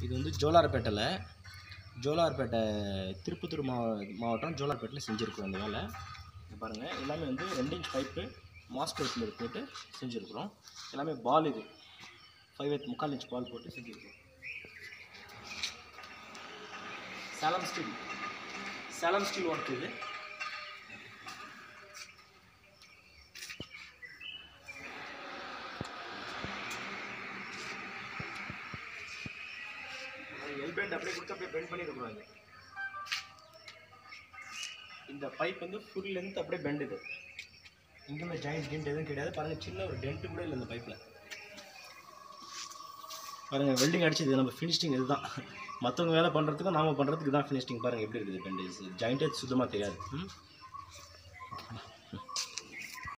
இது வந்து ஜோலார்பேட்டையில் ஜோலார்பேட்டை திருப்பத்தூர் மாவ மாவட்டம் ஜோலார்பேட்டையில் செஞ்சுருக்குறோம் இந்த வேலை இங்க பாருங்கள் எல்லாமே வந்து ரெண்டு இன்ச் பைப்பு மாஸ்க் பைப்பில் போட்டு செஞ்சுருக்குறோம் எல்லாமே பால் இது ஃபைவ் எய்த் முக்கால் இன்ச் பால் போட்டு செஞ்சுருக்கோம் Salem steel Salem steel work இது எல் பெண்ட் அப்படியே கொடுத்து அப்படியே பெண்ட் பண்ணி இருக்கிறோம் இது இந்த பைப் வந்து ஃபுல் லென்த் அப்படியே பெண்ட் இது எங்கேயுமே ஜாயிண்ட் கிண்ட் எதுவும் கிடையாது பாருங்க சின்ன ஒரு டென்ட்டு கூட இல்லை இந்த பைப்பில் பாருங்க வெல்டிங் அடிச்சது நம்ம ஃபினிஷிங் இதுதான் மற்றவங்க வேலை பண்ணுறதுக்கும் நாம பண்ணுறதுக்கு தான் ஃபினிஷிங் பாருங்க எப்படி இருக்குது பெண்ட் ஜாயிண்ட்டே சுத்தமாக தெரியாது ம்